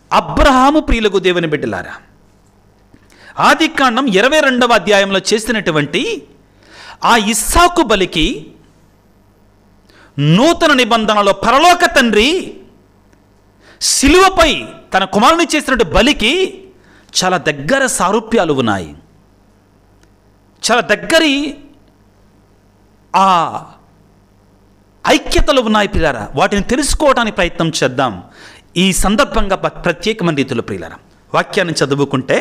అబ్రహాము ప్రియులకు దేవుని బిడ్డలారా ఆది కాండం ఇరవై రెండవ అధ్యాయంలో చేసినటువంటి ఆ ఇస్సాకు బలికి నూతన నిబంధనలో పరలోక తండ్రి శిలువపై తన కుమారుని చేసినట్టు బలికి చాలా దగ్గర సారూప్యాలు ఉన్నాయి చాలా దగ్గరి ఆ ఐక్యతలు ఉన్నాయి ప్రియులారా వాటిని తెలుసుకోవడానికి ప్రయత్నం చేద్దాం ఈ సందర్భంగా ప్ర- ప్రత్యేకమైన రీతిలో ప్రియులారా వాక్యాన్ని చదువుకుంటే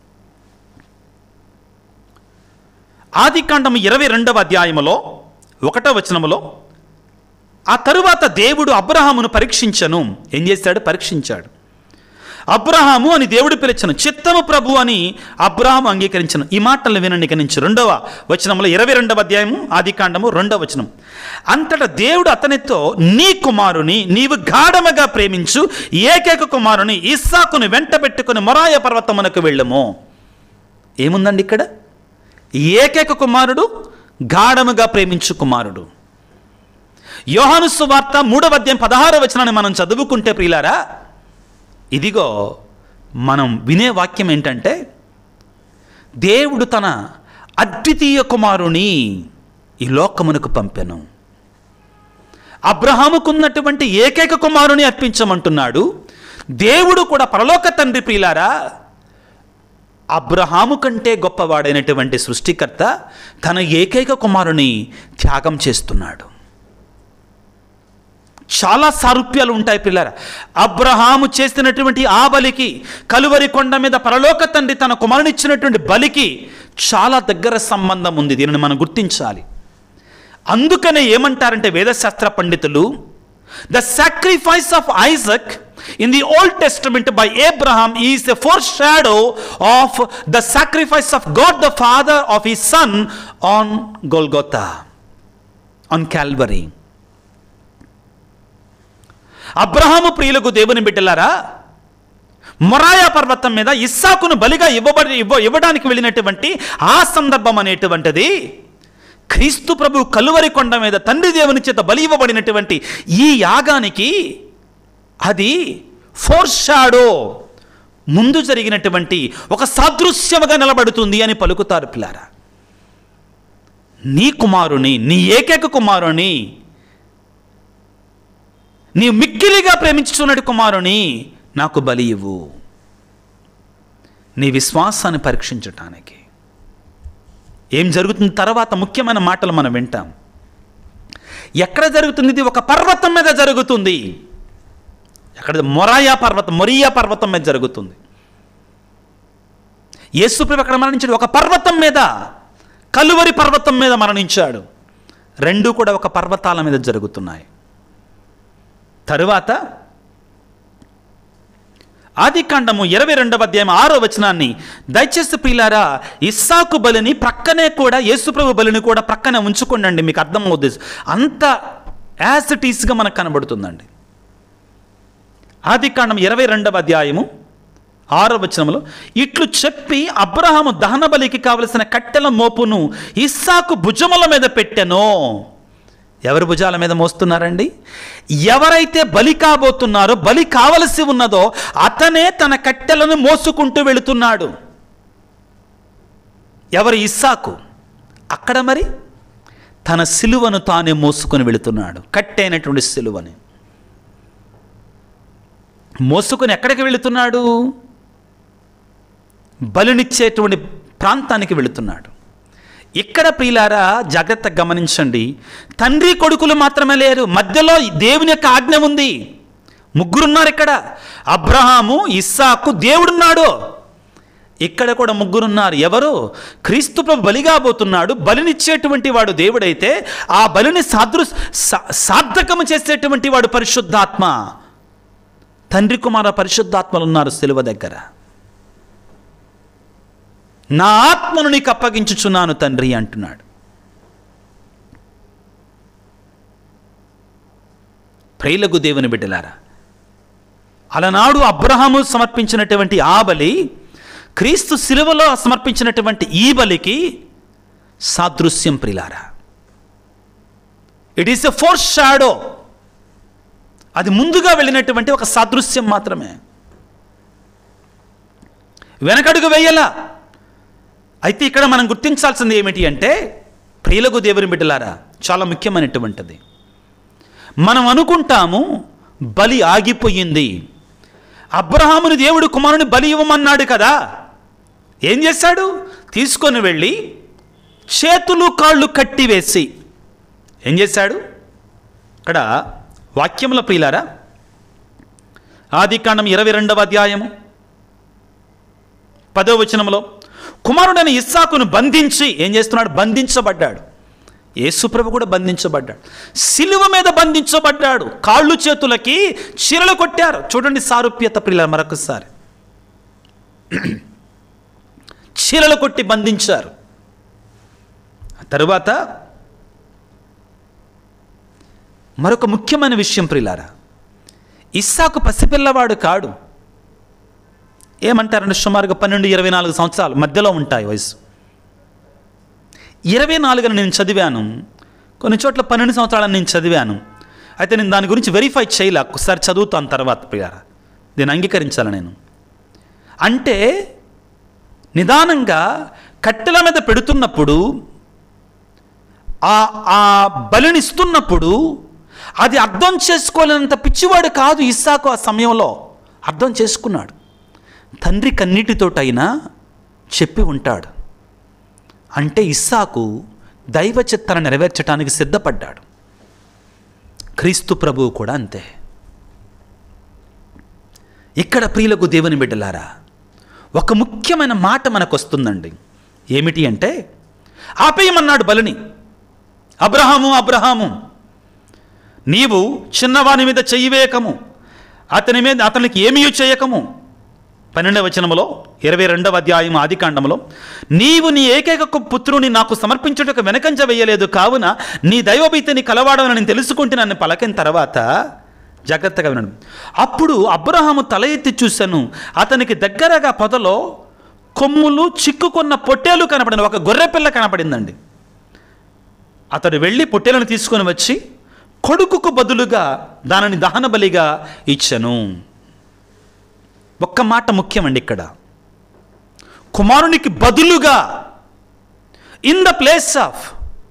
ఆది కాండం ఇరవై రెండవ అధ్యాయములో ఒకటో వచనములో ఆ తరువాత దేవుడు అబ్రహామును పరీక్షించను ఏం చేశాడు పరీక్షించాడు అబ్రహాము అని దేవుడు పిలిచను చిత్తము ప్రభు అని అబ్రహాము అంగీకరించను ఈ మాటలను వినండి ఇక నుంచి రెండవ వచనంలో ఇరవై రెండవ అధ్యాయము ఆది కాండము రెండవ వచనం అంతటా దేవుడు అతనితో నీ కుమారుని నీవు గాఢముగా ప్రేమించు ఏకైక కుమారుని ఇస్సాకుని వెంట పెట్టుకుని మొరాయ పర్వతమునకు వెళ్ళము ఏముందండి ఇక్కడ ఏకైక కుమారుడు గాఢముగా ప్రేమించు కుమారుడు యోహాను సువార్త మూడవ అధ్యాయం పదహార వచనాన్ని మనం చదువుకుంటే ప్రియులారా ఇదిగో మనం వినే వాక్యం ఏంటంటే దేవుడు తన అద్వితీయ కుమారుని ఈ లోకమునకు పంపెను అబ్రహాముకున్నటువంటి ఏకైక కుమారుని అర్పించమంటున్నాడు దేవుడు కూడా పరలోక తండ్రి ప్రియులారా అబ్రహాము కంటే గొప్పవాడైనటువంటి సృష్టికర్త తన ఏకైక కుమారుని త్యాగం చేస్తున్నాడు చాలా సారూప్యాలు ఉంటాయి పిల్లర అబ్రహాము చేసినటువంటి ఆ బలికి కలువరి కొండ మీద పరలోక తండ్రి తన కుమారునిచ్చినటువంటి బలికి చాలా దగ్గర సంబంధం ఉంది దీనిని మనం గుర్తించాలి అందుకనే ఏమంటారంటే వేదశాస్త్ర పండితులు the sacrifice of Isaac in the Old Testament by Abraham is a foreshadow of the sacrifice of God the Father of the Son on Golgotha on Calvary అబ్రహాము ప్రియులకు దేవుని బిడ్డలారా మొరాయా పర్వతం మీద ఇస్సాకును బలిగా ఇవ్వబడి ఇవ్వ ఇవ్వడానికి వెళ్ళినటువంటి ఆ సందర్భం అనేటువంటిది క్రీస్తు ప్రభు కలువరి కొండ మీద తండ్రి దేవుని చేత బలి ఇవ్వబడినటువంటి ఈ యాగానికి అది ఫోర్ షాడో ముందు జరిగినటువంటి ఒక సాదృశ్యముగా నిలబడుతుంది అని పలుకుతారు పిల్లారా నీ కుమారుని నీ ఏకైక కుమారుని నీ మిక్కిలిగా ప్రేమించుచున్నటి కుమారుని నాకు బలి ఇవ్వు నీ విశ్వాసాన్ని పరీక్షించటానికి ఏం జరుగుతుంది తర్వాత ముఖ్యమైన మాటలు మనం వింటాం ఎక్కడ జరుగుతుంది ఇది ఒక పర్వతం మీద జరుగుతుంది ఎక్కడ మొరాయా పర్వతం మొరియా పర్వతం మీద జరుగుతుంది యేసుప్రభు అక్కడ మరణించాడు ఒక పర్వతం మీద కలువరి పర్వతం మీద మరణించాడు రెండు కూడా ఒక పర్వతాల మీద జరుగుతున్నాయి తరువాత ఆది కాండము ఇరవై రెండవ అధ్యాయం ఆరో వచనాన్ని దయచేసి ప్రియులారా ఇస్సాకు బలిని ప్రక్కనే కూడా యేసుప్రభు బలిని కూడా ప్రక్కనే ఉంచుకోండి మీకు అర్థమవుద్ది అంత యాజ్ ఇట్ ఈస్గా మనకు కనబడుతుందండి ఆది కాండం ఇరవై రెండవ అధ్యాయము ఆరో వచనములో ఇట్లు చెప్పి అబ్రహాము దహన బలికి కావలసిన కట్టెల మోపును ఇస్సాకు భుజముల మీద పెట్టెనో ఎవరి భుజాల మీద మోస్తున్నారండి ఎవరైతే బలి కాబోతున్నారో బలి కావలసి ఉన్నదో అతనే తన కట్టెలను మోసుకుంటూ వెళుతున్నాడు ఎవరు ఇస్సాకు అక్కడ మరి తన సిలువను తానే మోసుకొని వెళుతున్నాడు కట్టైనటువంటి సిలువని మోసుకొని ఎక్కడికి వెళుతున్నాడు బలినిచ్చేటువంటి ప్రాంతానికి వెళుతున్నాడు ఇక్కడ ప్రియులారా జాగ్రత్త గమనించండి తండ్రి కొడుకులు మాత్రమే లేరు మధ్యలో దేవుని యొక్క ఆజ్ఞ ఉంది ముగ్గురున్నారు ఇక్కడ అబ్రహాము ఇస్సాకు దేవుడున్నాడు ఇక్కడ కూడా ముగ్గురున్నారు ఎవరు క్రీస్తు ప్రభు బలిగాబోతున్నాడు బలినిచ్చేటువంటి వాడు దేవుడైతే ఆ బలిని సాదృ సా- సార్థకము చేసేటువంటి వాడు పరిశుద్ధాత్మ తండ్రి కుమార పరిశుద్ధాత్మలు ఉన్నారు సిలువ దగ్గర నా ఆత్మను నీకు అప్పగించుచున్నాను తండ్రి అంటున్నాడు ప్రేలకు దేవుని బిడ్డలారా అలనాడు అబ్రహాము సమర్పించినటువంటి ఆ బలి క్రీస్తు శిలువలో సమర్పించినటువంటి ఈ బలికి సాదృశ్యం ప్రిలారా it is a foreshadow అది ముందుగా వెళ్ళినటువంటి ఒక సాదృశ్యం మాత్రమే వెనకడుగు వేయలా అయితే ఇక్కడ మనం గుర్తించాల్సింది ఏమిటి అంటే ప్రియులకు దేవుని బిడ్డలారా చాలా ముఖ్యమైనటువంటిది మనం అనుకుంటాము బలి ఆగిపోయింది అబ్రహాముని దేవుడు కుమారుని బలి ఇవ్వమన్నాడు కదా ఏం చేశాడు తీసుకొని వెళ్ళి చేతులు కాళ్ళు కట్టివేసి ఏం చేశాడు ఇక్కడ వాక్యముల ప్రియులారా ఆదికాండం ఇరవై రెండవ అధ్యాయము పదో వచనంలో కుమారుడైన ఇస్సాకును బంధించి ఏం చేస్తున్నాడు బంధించబడ్డాడు యేసుప్రభు కూడా బంధించబడ్డాడు సిలువ మీద బంధించబడ్డాడు కాళ్ళు చేతులకి చీరలు కొట్టారు చూడండి సారూప్యత ప్రియుల మరొకసారి చీరలు కొట్టి బంధించారు ఆ తరువాత మరొక ముఖ్యమైన విషయం ప్రియులారా ఇస్సాకు పసిపిల్లవాడు కాడు ఏమంటారంటే సుమారుగా పన్నెండు ఇరవై నాలుగు సంవత్సరాలు మధ్యలో ఉంటాయి వయసు ఇరవై నాలుగుని నేను చదివాను కొన్ని చోట్ల పన్నెండు సంవత్సరాలను నేను చదివాను అయితే నేను దాని గురించి వెరిఫై చేయలే ఒకసారి చదువుతాను తర్వాత ప్రియారా దీన్ని అంగీకరించాలి నేను అంటే నిదానంగా కట్టెల మీద పెడుతున్నప్పుడు ఆ ఆ బలినిస్తున్నప్పుడు అది అర్థం చేసుకోలేనంత పిచ్చివాడు కాదు ఇస్సాకు ఆ సమయంలో అర్థం చేసుకున్నాడు తండ్రి కన్నీటితోటైనా చెప్పి ఉంటాడు అంటే ఇస్సాకు దైవ చిత్తాన్ని నెరవేర్చడానికి సిద్ధపడ్డాడు క్రీస్తు ప్రభువు కూడా అంతే ఇక్కడ ప్రియులకు దేవుని బిడ్డలారా ఒక ముఖ్యమైన మాట మనకు వస్తుందండి ఏమిటి అంటే ఆపేయమన్నాడు బలిని అబ్రహాము అబ్రహాము నీవు చిన్నవాని మీద చెయ్యి వేయకము అతని మీద అతనికి ఏమీ చేయకము పన్నెండవ వచనములో ఇరవై రెండవ అధ్యాయం ఆదికాండములో నీవు నీ ఏకైక పుత్రుని నాకు సమర్పించుటకు వెనకంజ వేయలేదు కావున నీ దైవభీతిని కలవాడని నేను తెలుసుకుంటే నన్ను పలకిన తర్వాత జాగ్రత్తగా వినడు అప్పుడు అబ్రహాము తల ఎత్తి చూశాను అతనికి దగ్గరగా పొదలో కొమ్ములు చిక్కుకున్న పొట్టేలు కనపడింది ఒక గొర్రెపిల్ల కనపడిందండి అతడు వెళ్ళి పొట్టేలను తీసుకొని వచ్చి కొడుకుకు బదులుగా దానిని దహన బలిగా ఇచ్చను ఒక్క మాట ముఖ్యమండి ఇక్కడ కుమారునికి బదులుగా in the place of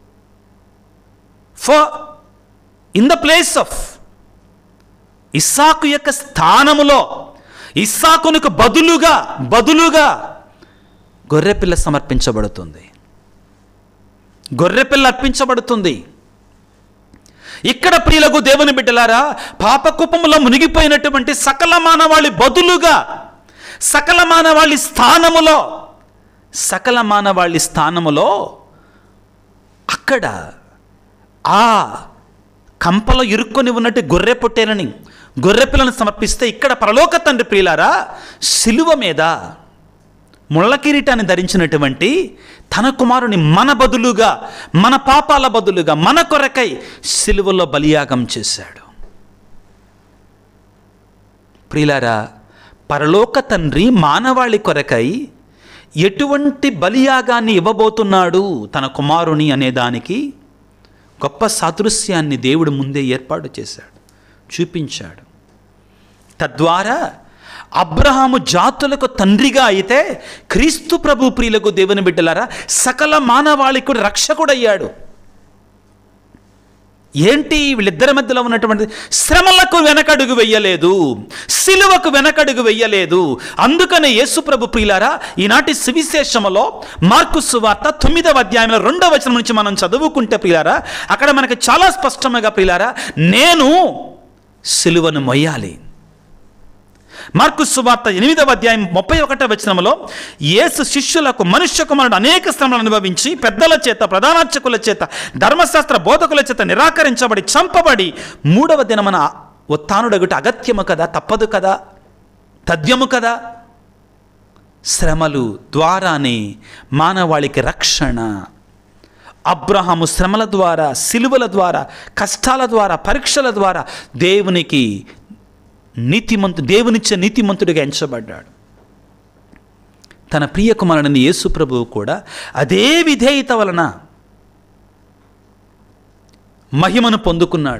for in the place of ఇస్సాకు యొక్క స్థానములో ఇస్సాకునికి బదులుగా బదులుగా గొర్రెపిల్ల సమర్పించబడుతుంది గొర్రెపిల్ల అర్పించబడుతుంది ఇక్కడ ప్రియులకు దేవుని బిడ్డలారా పాపకుపములో మునిగిపోయినటువంటి సకల మానవాళి బదులుగా సకల మానవాళి స్థానములో సకల మానవాళి స్థానములో అక్కడ ఆ కంపలో ఇరుక్కొని ఉన్నట్టు గొర్రె పొట్టేనని గొర్రె పిల్లను సమర్పిస్తే ఇక్కడ పరలోక తండ్రి ప్రియులారా సిలువ మీద ముళ్ళ కిరీటాన్ని ధరించినటువంటి తన కుమారుని మన బదులుగా మన పాపాల బదులుగా మన కొరకై సిలువలో బలియాగం చేశాడు ప్రియులారా పరలోక తండ్రి మానవాళి కొరకై ఎటువంటి బలియాగాన్ని ఇవ్వబోతున్నాడు తన కుమారుని అనే దానికి గొప్ప సాదృశ్యాన్ని దేవుడు ముందే ఏర్పాటు చేశాడు చూపించాడు తద్వారా అబ్రహాము జాతులకు తండ్రిగా అయితే క్రీస్తు ప్రభు ప్రియులకు దేవుని బిడ్డలారా సకల మానవాళికి కూడా రక్షకుడయ్యాడు ఏంటి వీళ్ళిద్దరి మధ్యలో ఉన్నటువంటి శ్రమలకు వెనకడుగు వెయ్యలేదు సిలువకు వెనకడుగు వెయ్యలేదు అందుకనే యేసుప్రభు ప్రియులారా ఈనాటి సువిశేషములో మార్కు సువార్త తొమ్మిదవ అధ్యాయంలో రెండవ వచనం నుంచి మనం చదువుకుంటే ప్రియులారా అక్కడ మనకి చాలా స్పష్టంగా ప్రియులారా నేను సిలువను మొయ్యాలి మార్కు సువార్త ఎనిమిదవ అధ్యాయం ముప్పై ఒకటవ వచనంలో యేసు శిష్యులకు మనుష్య కుమారుడు అనేక శ్రమలు అనుభవించి పెద్దల చేత ప్రధానార్చకుల చేత ధర్మశాస్త్ర బోధకుల చేత నిరాకరించబడి చంపబడి మూడవ దినమన ఉత్థానుడగుట అగత్యము కదా తప్పదు కదా తథ్యము కదా శ్రమలు ద్వారానే మానవాళికి రక్షణ అబ్రహాము శ్రమల ద్వారా సిలువల ద్వారా కష్టాల ద్వారా పరీక్షల ద్వారా దేవునికి నీతిమంతు దేవునిచ్చే నీతిమంతుడిగా ఎంచబడ్డాడు తన ప్రియ కుమారుని యేసు ప్రభువు కూడా అదే విధేయత వలన మహిమను పొందుకున్నాడు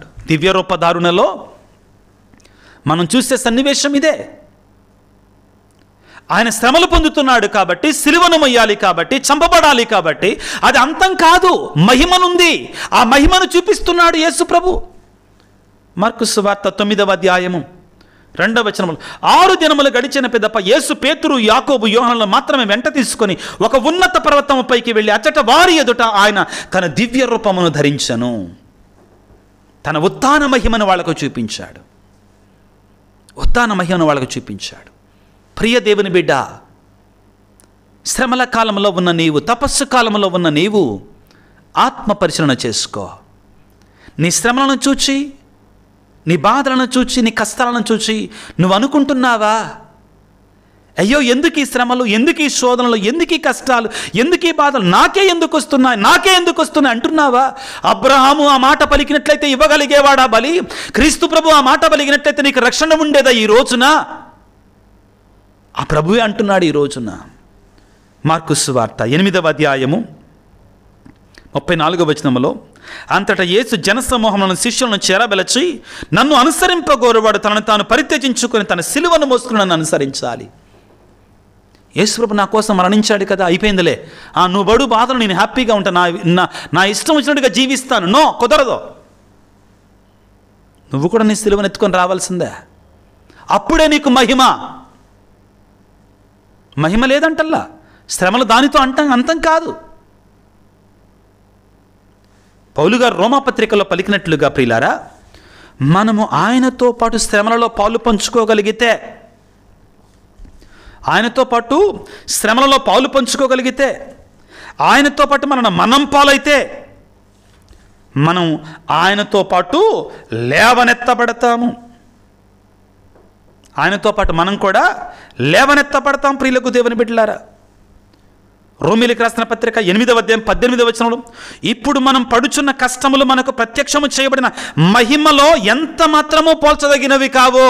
దివ్యరూపదారుణలో మనం చూసే సన్నివేశం ఇదే ఆయన శ్రమలు పొందుతున్నాడు కాబట్టి సిలువను మొయ్యాలి కాబట్టి చంపబడాలి కాబట్టి అది అంతం కాదు మహిమనుంది ఆ మహిమను చూపిస్తున్నాడు యేసు ప్రభు మార్కు సువార్త తొమ్మిదవ అధ్యాయము రెండవ వచనములు ఆరు దినములు గడిచిన పెద్దప యేసు పేతురు యాకోబు యోహనలను మాత్రమే వెంట తీసుకొని ఒక ఉన్నత పర్వతము పైకి వెళ్ళి అచ్చట వారి ఎదుట ఆయన తన దివ్య రూపమును ధరించను తన ఉత్థాన మహిమను వాళ్ళకు చూపించాడు ఉత్థాన మహిమను వాళ్ళకు చూపించాడు ప్రియ దేవుని బిడ్డ శ్రమల కాలంలో ఉన్న నీవు తపస్సు కాలంలో ఉన్న నీవు ఆత్మ పరిశీలన చేసుకో నీ శ్రమలను చూచి నీ బాధలను చూచి నీ కష్టాలను చూచి నువ్వు అనుకుంటున్నావా అయ్యో ఎందుకు ఈ శ్రమలు ఎందుకు ఈ శోధనలు ఎందుకు ఈ కష్టాలు ఎందుకు ఈ బాధలు నాకే ఎందుకు వస్తున్నాయి నాకే ఎందుకు వస్తున్నాయి అంటున్నావా అబ్రహాము ఆ మాట పలికినట్లయితే ఇవ్వగలిగేవాడా బలి క్రీస్తు ప్రభు ఆ మాట పలికినట్లయితే నీకు రక్షణ ఉండేదా ఈ రోజున ఆ ప్రభువే అంటున్నాడు ఈ రోజున మార్కుస్ వార్త ఎనిమిదవ అధ్యాయము ముప్పై నాలుగో వచనములో అంతటా యేసు జనసమూహములను శిష్యులను చేరబెలచి నన్ను అనుసరింపగోరువాడు తనను తాను పరిత్యజించుకొని తన సిలువను మోసుకుని నన్ను అనుసరించాలి యేసుప్రభు నా కోసం మరణించాడు కదా అయిపోయిందిలే ఆ నువ్వు బడు బాధలు నేను హ్యాపీగా ఉంటా నా నా నా ఇష్టం వచ్చినట్టుగా జీవిస్తాను నో కుదరదు నువ్వు కూడా నీ సిలువను ఎత్తుకొని రావాల్సిందే అప్పుడే నీకు మహిమ మహిమ లేదంటల్లా శ్రమలు దానితో అంటం అంతం కాదు పౌలు గారు రోమాపత్రికలో పలికినట్లుగా ప్రియులారా మనము ఆయనతో పాటు శ్రమలలో పాలు పంచుకోగలిగితే ఆయనతో పాటు శ్రమలలో పాలు పంచుకోగలిగితే ఆయనతో పాటు మన మనం పాలైతే మనం ఆయనతో పాటు లేవనెత్తబడతాము ఆయనతో పాటు మనం కూడా లేవనెత్తబడతాం ప్రియులకు దేవుని బిడ్డలారా రోమిలికి రాసిన పత్రిక ఎనిమిదవ అధ్యాయం పద్దెనిమిదవ వచనంలో ఇప్పుడు మనం పడుచున్న కష్టములు మనకు ప్రత్యక్షము చేయబడిన మహిమలో ఎంత మాత్రమూ పోల్చదగినవి కావో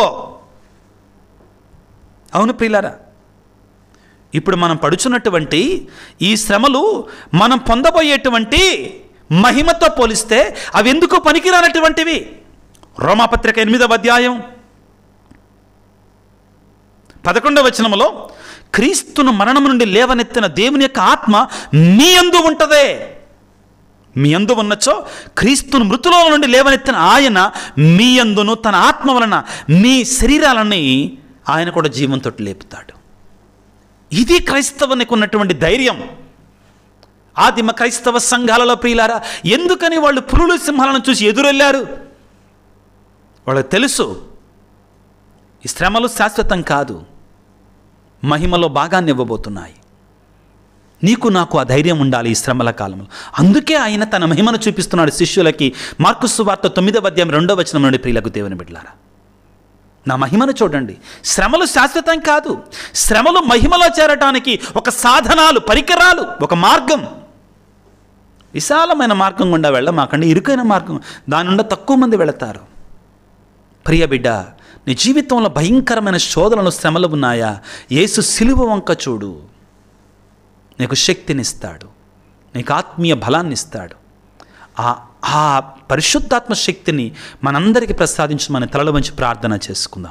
అవును ప్రియులారా ఇప్పుడు మనం పడుచున్నటువంటి ఈ శ్రమలు మనం పొందబోయేటువంటి మహిమతో పోలిస్తే అవి ఎందుకు పనికిరానటువంటివి రోమాపత్రిక ఎనిమిదవ అధ్యాయం పదకొండవ వచనములో క్రీస్తును మరణము నుండి లేవనెత్తిన దేవుని యొక్క ఆత్మ మీ అందు ఉంటదే మీ అందు ఉన్నచో క్రీస్తును మృతులో నుండి లేవనెత్తిన ఆయన మీ అందును తన ఆత్మ వలన మీ శరీరాలని ఆయన కూడా జీవంతో లేపుతాడు ఇది క్రైస్తవునికి ఉన్నటువంటి ధైర్యం ఆదిమ క్రైస్తవ సంఘాలలో ప్రియులారా ఎందుకని వాళ్ళు పురులు సింహాలను చూసి ఎదురెళ్ళారు వాళ్ళకి తెలుసు ఈ శ్రమలు శాశ్వతం కాదు మహిమలో భాగాన్ని ఇవ్వబోతున్నాయి నీకు నాకు ఆ ధైర్యం ఉండాలి ఈ శ్రమల కాలంలో అందుకే ఆయన తన మహిమను చూపిస్తున్నాడు శిష్యులకి మార్కుసు వార్త తొమ్మిదవ అధ్యాయం రెండవ వచనం నుండి ప్రియులకు దేవుని బిడ్డలారా నా మహిమను చూడండి శ్రమలు శాశ్వతం కాదు శ్రమలు మహిమలో చేరటానికి ఒక సాధనాలు పరికరాలు ఒక మార్గం విశాలమైన మార్గం గుండా వెళ్ళమాకండి ఇరుకైన మార్గం దాని నుండి తక్కువ మంది వెళతారు ప్రియ బిడ్డ నీ జీవితంలో భయంకరమైన శోధనలు శ్రమలు ఉన్నాయా యేసు సిలువ వంక చూడు నీకు శక్తినిస్తాడు నీకు ఆత్మీయ బలాన్ని ఇస్తాడు ఆ ఆ పరిశుద్ధాత్మ శక్తిని మనందరికీ ప్రసాదించమని తలలో వంచి ప్రార్థన చేసుకుందాం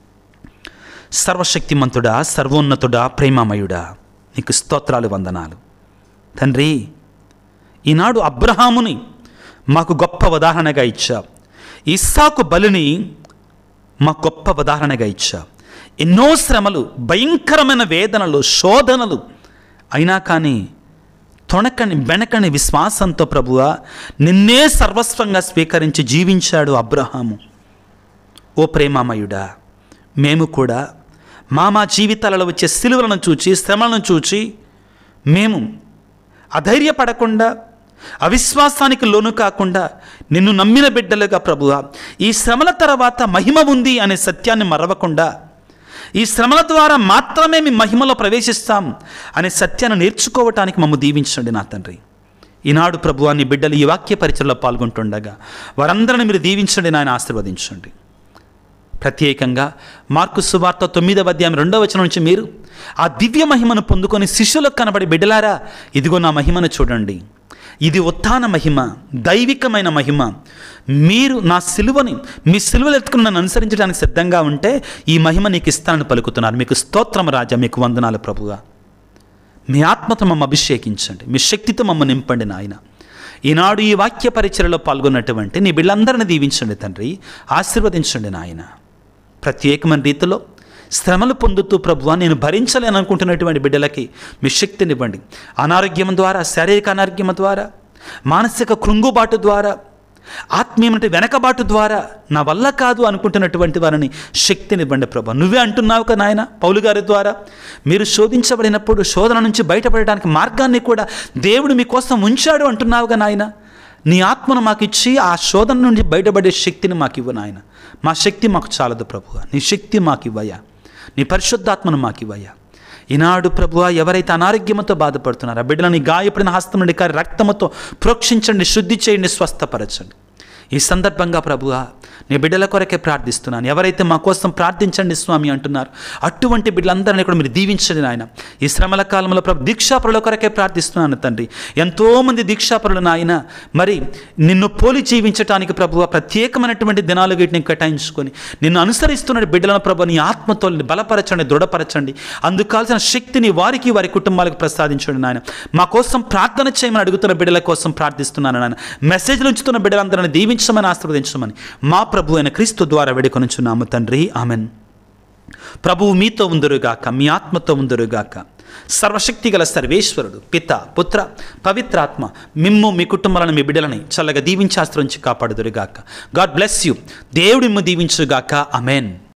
సర్వశక్తిమంతుడా సర్వోన్నతుడా ప్రేమమయుడా నీకు స్తోత్రాలు వందనాలు తండ్రి ఈనాడు అబ్రహాముని మాకు గొప్ప ఉదాహరణగా ఇచ్చా ఇస్సాకు బలిని మాకు గొప్ప ఉదాహరణగా ఇచ్చా ఎన్నో శ్రమలు భయంకరమైన వేదనలు శోధనలు అయినా కానీ తొణకని బెనకని విశ్వాసంతో ప్రభువా నిన్నే సర్వస్వంగా స్వీకరించి జీవించాడు అబ్రహాము ఓ ప్రేమామయుడా మేము కూడా మా మా జీవితాలలో వచ్చే సిలువలను చూచి శ్రమలను చూచి మేము అధైర్యపడకుండా అవిశ్వాసానికి లోను కాకుండా నిన్ను నమ్మిన బిడ్డలుగా ప్రభువా ఈ శ్రమల తర్వాత మహిమ ఉంది అనే సత్యాన్ని మరవకుండా ఈ శ్రమల ద్వారా మాత్రమే మీ మహిమలో ప్రవేశిస్తాం అనే సత్యాన్ని నేర్చుకోవటానికి మమ్మ దీవించండి నా తండ్రి ఈనాడు ప్రభువా నీ బిడ్డలు ఈ వాక్య పరిచయలో పాల్గొంటుండగా వారందరిని మీరు దీవించండి నాయన ఆశీర్వదించండి ప్రత్యేకంగా మార్కు సువార్త తొమ్మిదవ అధ్యాయం రెండవ వచనం నుంచి మీరు ఆ దివ్య మహిమను పొందుకొని శిష్యులకు కనబడి బిడ్డలారా ఇదిగో నా మహిమను చూడండి ఇది ఉత్థాన మహిమ దైవికమైన మహిమ మీరు నా సిలువని మీ సిలువలు ఎత్తుకుని నన్ను అనుసరించడానికి సిద్ధంగా ఉంటే ఈ మహిమ నీకు ఇస్తానని పలుకుతున్నారు మీకు స్తోత్రం రాజా మీకు వందనాలు ప్రభుగా మీ ఆత్మతో మమ్మ అభిషేకించండి మీ శక్తితో మమ్మ నింపండి నాయన ఈనాడు ఈ వాక్య పరిచయలో పాల్గొన్నటువంటి నీ బిళ్ళందరిని దీవించండి తండ్రి ఆశీర్వదించండి నాయన ప్రత్యేకమైన రీతిలో శ్రమలు పొందుతూ ప్రభువా నేను భరించలేను అనుకుంటున్నటువంటి బిడ్డలకి మీ శక్తినివ్వండి అనారోగ్యం ద్వారా శారీరక అనారోగ్యం ద్వారా మానసిక కృంగుబాటు ద్వారా ఆత్మీయమైన వెనకబాటు ద్వారా నా వల్ల కాదు అనుకుంటున్నటువంటి వారిని శక్తినివ్వండి ప్రభా నువ్వే అంటున్నావు కదా నాయన పౌలు గారి ద్వారా మీరు శోధించబడినప్పుడు శోధన నుంచి బయటపడడానికి మార్గాన్ని కూడా దేవుడు మీకోసం ఉంచాడు అంటున్నావుగా నాయన నీ ఆత్మను మాకు ఇచ్చి ఆ శోధన నుండి బయటపడే శక్తిని మాకు ఇవ్వు నాయన మా శక్తి మాకు చాలదు ప్రభువా నీ శక్తి మాకు ఇవ్వయ్యా నీ పరిశుద్ధాత్మను మాకు ఇవ్వయ్యా ఈనాడు ప్రభువ ఎవరైతే అనారోగ్యంతో బాధపడుతున్నారో ఆ బిడ్డలని గాయపడిన హస్తం నుండి కారి రక్తముతో ప్రోక్షించండి శుద్ధి చేయండి స్వస్థపరచండి ఈ సందర్భంగా ప్రభువ నీ బిడ్డల కొరకే ప్రార్థిస్తున్నాను ఎవరైతే మా కోసం ప్రార్థించండి స్వామి అంటున్నారు అటువంటి బిడ్డలందరినీ కూడా మీరు దీవించండి నాయన ఈ శ్రమల కాలంలో ప్రభు దీక్షాపరుల కొరకే ప్రార్థిస్తున్నాను తండ్రి ఎంతోమంది దీక్షాపరులు నాయన మరి నిన్ను పోలి జీవించటానికి ప్రభువ ప్రత్యేకమైనటువంటి దినాలు వీటిని కేటాయించుకొని నిన్ను అనుసరిస్తున్న బిడ్డలను ప్రభు నీ ఆత్మతో బలపరచండి దృఢపరచండి అందుకు కావాల్సిన శక్తిని వారికి వారి కుటుంబాలకు ప్రసాదించండి నాయన మా కోసం ప్రార్థన చేయమని అడుగుతున్న బిడ్డల కోసం ప్రార్థిస్తున్నాను నాయన మెసేజ్లు ఉంచుతున్న బిడ్డలందరిని దీవించమని ఆశీర్వదించమని మా ప్రభు అయిన క్రీస్తు ద్వారా వేడుకొనుచున్నాము తండ్రి ఆమెన్ ప్రభువు మీతో ఉందరుగాక మీ ఆత్మతో ఉందరుగాక సర్వశక్తి గల సర్వేశ్వరుడు పిత పుత్ర పవిత్రాత్మ మిమ్ము మీ కుటుంబాలను మీ బిడ్డలని చల్లగా దీవించాస్త్రించి కాపాడుదురుగాక గాడ్ బ్లెస్ యూ దేవుడి మిమ్ము దీవించుగాక అమెన్